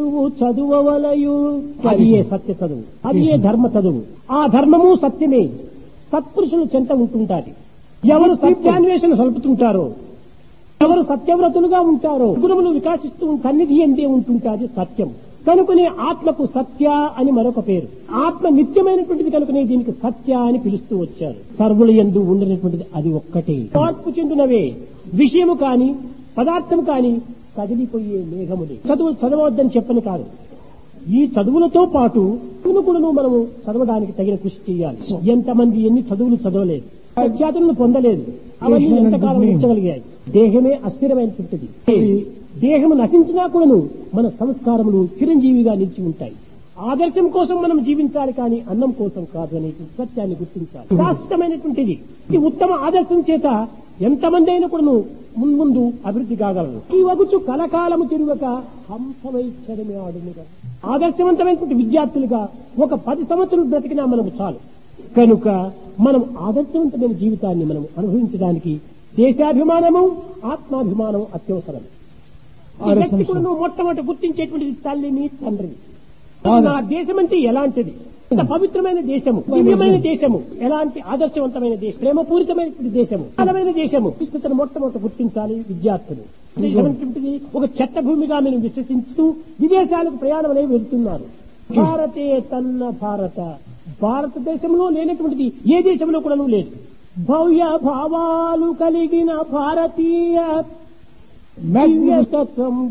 చదువు చదువవలయు అది ఏ సత్య చదువు అది ఏ ధర్మ చదువు ఆ ధర్మము సత్యమే సత్పురుషులు చెంత ఉంటుంటాది ఎవరు సత్యాన్వేషణ సలుపుతుంటారో ఎవరు సత్యవ్రతులుగా ఉంటారో గుణములు వికాసిస్తూ సన్నిధి ఎందే ఉంటుంటాది సత్యం కనుకనే ఆత్మకు సత్య అని మరొక పేరు ఆత్మ నిత్యమైనటువంటిది కనుకనే దీనికి సత్య అని పిలుస్తూ వచ్చారు సర్వులు ఎందు ఉండనటువంటిది అది ఒక్కటే మార్పు చెందినవే విషయము కాని పదార్థం కాని కదిలిపోయే మేఘములే చదువు చదవద్దని చెప్పని కాదు ఈ చదువులతో పాటు చదువును కూడాను మనము చదవడానికి తగిన కృషి చేయాలి ఎంతమంది ఎన్ని చదువులు చదవలేదు ప్రఖ్యాతులను పొందలేదు అవన్నీ ఎంతకాలం ఉంచగలిగాయి దేహమే అస్థిరమైనటువంటిది దేహము నశించినా కూడాను మన సంస్కారములు చిరంజీవిగా నిలిచి ఉంటాయి ఆదర్శం కోసం మనం జీవించాలి కానీ అన్నం కోసం కాదు అనే సత్యాన్ని గుర్తించాలి శాశ్వతమైనటువంటిది ఈ ఉత్తమ ఆదర్శం చేత ఎంతమంది అయినా కూడాను మున్ముందు అభివృద్ధి కాగలరు ఈ వగుచు కలకాలము తిరుగక హంసవైచ్చడమే ఆడునుగా ఆదర్శవంతమైనటువంటి విద్యార్థులుగా ఒక పది సంవత్సరాలు బ్రతికినా మనకు చాలు కనుక మనం ఆదర్శవంతమైన జీవితాన్ని మనం అనుభవించడానికి దేశాభిమానము ఆత్మాభిమానం అత్యవసరం ఈ వ్యక్తి కూడా నువ్వు మొట్టమొదటి గుర్తించేటువంటిది తల్లిని తండ్రిని నా దేశం అంటే ఎలాంటిది ఇంత పవిత్రమైన దేశము దివ్యమైన దేశము ఎలాంటి ఆదర్శవంతమైన దేశం ప్రేమపూరితమైనటువంటి దేశము బలమైన దేశము విస్తృతను మొట్టమొదటి గుర్తించాలి విద్యార్థులు దేశం అనేటువంటిది ఒక చట్ట భూమిగా మేము విశ్వసిస్తూ విదేశాలకు ప్రయాణం అనేవి వెళ్తున్నారు భారతే తన్న భారత భారతదేశంలో లేనటువంటిది ఏ దేశంలో కూడా లేదు భవ్య భావాలు కలిగిన భారతీయ దివ్యతత్వం